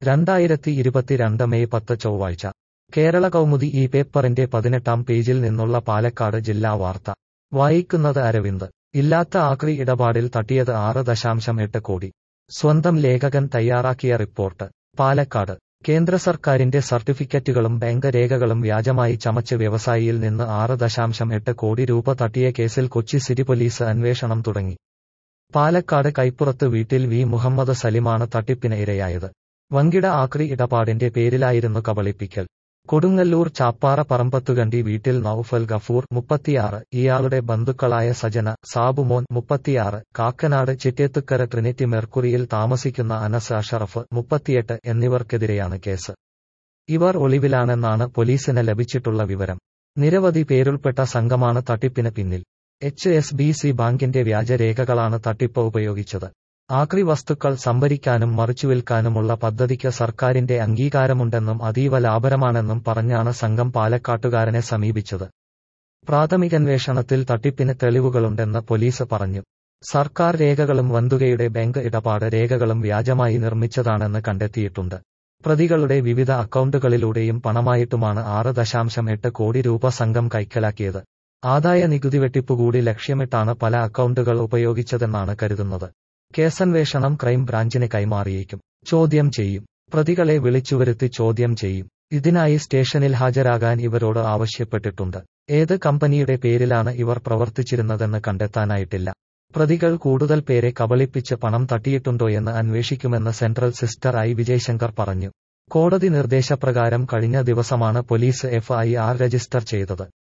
രണ്ടായിരത്തി ഇരുപത്തിരണ്ട് മെയ് പത്ത് ചൊവ്വാഴ്ച കേരള കൗമുദി ഈ പേപ്പറിന്റെ പതിനെട്ടാം പേജിൽ നിന്നുള്ള പാലക്കാട് ജില്ലാ വാർത്ത വായിക്കുന്നത് അരവിന്ദ് ഇല്ലാത്ത ആക്രി ഇടപാടിൽ തട്ടിയത് ആറ് ദശാംശം എട്ട് കോടി സ്വന്തം ലേഖകൻ തയ്യാറാക്കിയ റിപ്പോർട്ട് പാലക്കാട് കേന്ദ്ര സർക്കാരിന്റെ സർട്ടിഫിക്കറ്റുകളും ബാങ്ക് രേഖകളും വ്യാജമായി ചമച്ച് വ്യവസായിയിൽ നിന്ന് ആറ് ദശാംശം എട്ട് കോടി രൂപ തട്ടിയ കേസിൽ കൊച്ചി സിറ്റി പോലീസ് അന്വേഷണം തുടങ്ങി പാലക്കാട് കൈപ്പുറത്ത് വീട്ടിൽ വി മുഹമ്മദ് സലിമാണ് തട്ടിപ്പിന് ഇരയായത് വൻകിട ആക്രി ഇടപാടിന്റെ പേരിലായിരുന്നു കബളിപ്പിക്കൽ കൊടുങ്ങല്ലൂർ ചാപ്പാറ പറമ്പത്തുകണ്ടി വീട്ടിൽ നൌഫൽ ഗഫൂർ മുപ്പത്തിയാറ് ഇയാളുടെ ബന്ധുക്കളായ സജന സാബുമോൻ മുപ്പത്തിയാറ് കാക്കനാട് ചിറ്റേത്തുക്കര ട്രിനിറ്റി മെർക്കുറിയിൽ താമസിക്കുന്ന അനസ് അഷറഫ് മുപ്പത്തിയെട്ട് എന്നിവർക്കെതിരെയാണ് കേസ് ഇവർ ഒളിവിലാണെന്നാണ് പോലീസിന് ലഭിച്ചിട്ടുള്ള വിവരം നിരവധി പേരുൾപ്പെട്ട സംഘമാണ് തട്ടിപ്പിന് പിന്നിൽ എച്ച് എസ് ബി സി ബാങ്കിന്റെ വ്യാജരേഖകളാണ് തട്ടിപ്പ് ഉപയോഗിച്ചത് ആക്രി വസ്തുക്കൾ സംഭരിക്കാനും മറിച്ചുവിൽക്കാനുമുള്ള പദ്ധതിക്ക് സർക്കാരിന്റെ അംഗീകാരമുണ്ടെന്നും അതീവ ലാഭകരമാണെന്നും പറഞ്ഞാണ് സംഘം പാലക്കാട്ടുകാരനെ സമീപിച്ചത് പ്രാഥമികന്വേഷണത്തിൽ തട്ടിപ്പിന് തെളിവുകളുണ്ടെന്ന് പോലീസ് പറഞ്ഞു സർക്കാർ രേഖകളും വന്തുകയുടെ ബാങ്ക് ഇടപാട് രേഖകളും വ്യാജമായി നിർമ്മിച്ചതാണെന്ന് കണ്ടെത്തിയിട്ടുണ്ട് പ്രതികളുടെ വിവിധ അക്കൗണ്ടുകളിലൂടെയും പണമായിട്ടുമാണ് ആറ് ദശാംശം എട്ട് കോടി രൂപ സംഘം കൈക്കലാക്കിയത് ആദായ നികുതി വെട്ടിപ്പുകൂടി ലക്ഷ്യമിട്ടാണ് പല അക്കൗണ്ടുകൾ ഉപയോഗിച്ചതെന്നാണ് കരുതുന്നത് കേസന്വേഷണം ക്രൈം ബ്രാഞ്ചിന് കൈമാറിയേക്കും ചോദ്യം ചെയ്യും പ്രതികളെ വിളിച്ചുവരുത്തി ചോദ്യം ചെയ്യും ഇതിനായി സ്റ്റേഷനിൽ ഹാജരാകാൻ ഇവരോട് ആവശ്യപ്പെട്ടിട്ടുണ്ട് ഏത് കമ്പനിയുടെ പേരിലാണ് ഇവർ പ്രവർത്തിച്ചിരുന്നതെന്ന് കണ്ടെത്താനായിട്ടില്ല പ്രതികൾ കൂടുതൽ പേരെ കബളിപ്പിച്ച് പണം തട്ടിയിട്ടുണ്ടോയെന്ന് അന്വേഷിക്കുമെന്ന് സെൻട്രൽ സിസ്റ്റർ ഐ വിജയശങ്കർ പറഞ്ഞു കോടതി നിർദ്ദേശപ്രകാരം കഴിഞ്ഞ ദിവസമാണ് പോലീസ് എഫ്ഐആർ രജിസ്റ്റർ ചെയ്തത്